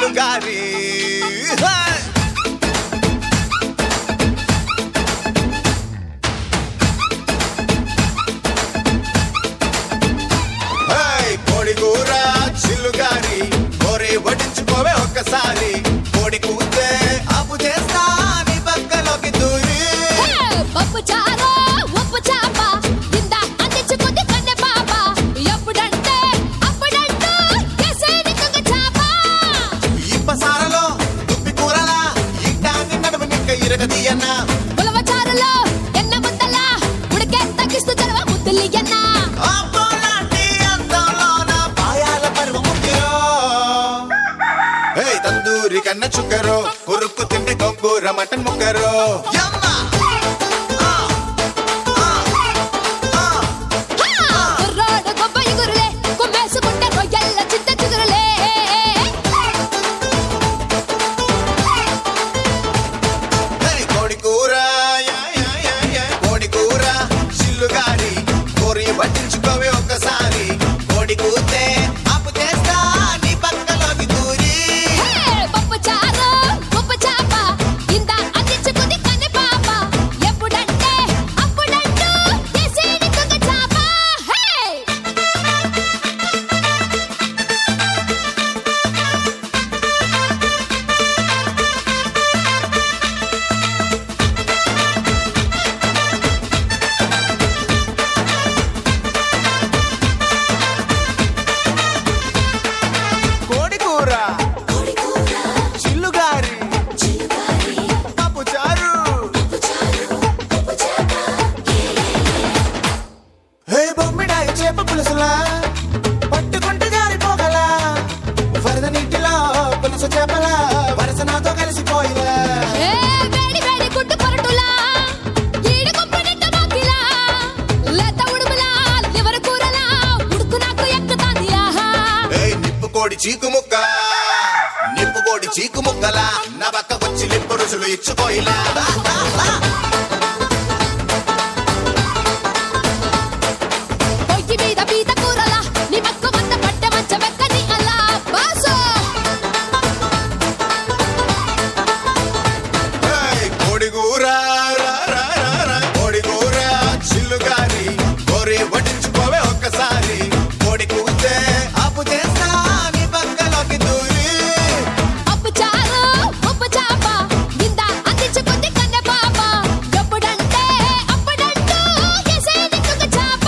చిల్లుగారి హే! Hey! కోడి కూర చిల్లుగారి కోరి వడ్డించుకోవే ఒక్కసారి కోడి కూతే అప్పు చేస్తా నీ పక్కలోకి దూరి హే, పప్పు చారు ఉప్పు చాప కింద అందించుకుంది కన్నె పాప ఎప్పుడంటే అప్పుడంటూ కేసేది కుంగ చాప ఇప్పసారలో దుప్పి కూరలా ఇట్టాన్ని నడుము నిక్క ఇరగదీయన్నా ఉలవ చారులో ఎన్న ముద్దల ఉడికే తగ్గిస్తూ చలవ ముద్దులియన్న అబ్బోలాంటి అందంలోన పాయాల పర్వము ముఖ్యో. ఏయ్ తందూరి కన్న చుక్కరో కొరుక్కు తింటే గొంగూర మటన్ ముక్కరో యమ్మ! ఆ! ఆ! ఆ! కుర్రోడు గొప్ప ఎగురులే కుమ్మేసుకుంటే రొయ్యల్ల చింత చిగురులే ఏయ్ కోడి కూర యా, యా, యా, యా. కోడి కూర చిల్లుగారి కోరి పట్టించుకోవే ఒక్కసారి కోడి కూతే అప్పు చేస్తా నీ పక్కలోకి దూరి హే, పప్పు చారు ఉప్పు చాప కింద అందించుకుంది కన్నె పాప ఎప్పుడంటే అప్పుడంటూ కేసేది కుంగ చాప హే కోడి కూర చిల్లుగారి పప్పు చారు హే బొమ్మిడాయి చేప పులుసులా పట్టుకుంటే జారిపోగలా వరద నీటిలో పులుసు చేపల వరస నాతో కలిసిపోయిలా ఏ వేడి వేడి గుడ్డు పొరటులా ఈడు గుంపనిట్ట మాకిలా లేత ఉడుములా లివర్ కూరలా ఉడుకు నాకు ఎక్కుతాంది ఆహా ఏయ్ నిప్పు కోడి చీకు ముక్క నిప్పు కోడి చీకు ముక్కలా నా పక్క వచ్చి లిప్పు రుసులు ఇచ్చుకోయిలా పొయ్యి మీద పీత కూరలా నీ మక్కు మంద పట్టె మంచ వెక్కని అలా బాసో ఏయ్ కోడి కూర రా, రా, రా, రా. కోడి కూర చిల్లుగారి కోరి వడ్డించుకోవే ఒక్కసారి కోడి కూతే అప్పు చేస్తా నీ పక్కలోకి దూరి అప్పు చారు ఉప్పు చాప కింద అందించుకుంది కన్నె పాప ఎప్పుడంటే అప్పుడంటూ కేసేది కుంగ చాప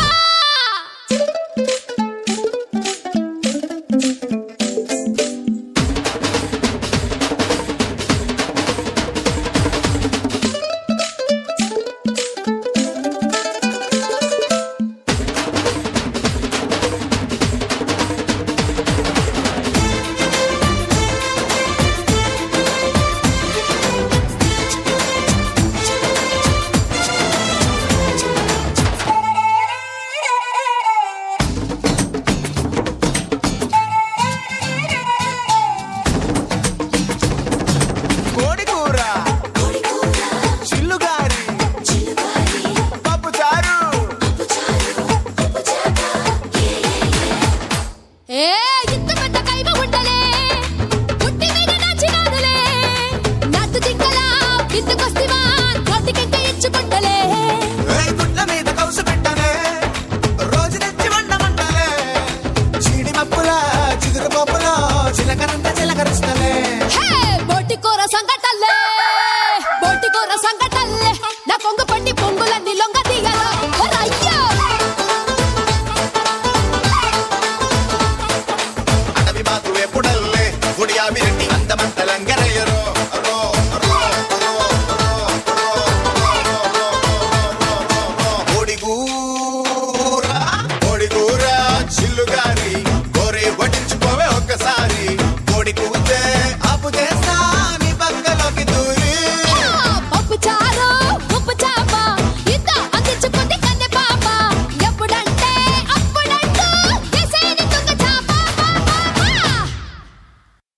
కోడి కూర చిల్లుగారి పప్పు చారు ఏ ఇంత పెద్ద కైమ ఉండలే పుట్టి మీద నాచినానులే నాటు జింకలా బిందుకొస్తివా నోటికెంక ఇచ్చుకుంటలే ఏయ్ గుడ్ల మీద కౌసు పెట్టనే రోజు తెచ్చి వండమంటలే చీడి మప్పుల చిగురు పప్పుల చిలకరంత చిలకరిస్తలే హే బోటి కూర సంగటల్లే బోటి కూర సంగటల్లే నా కొంగు పండి పొంగులన్నీ లొంగ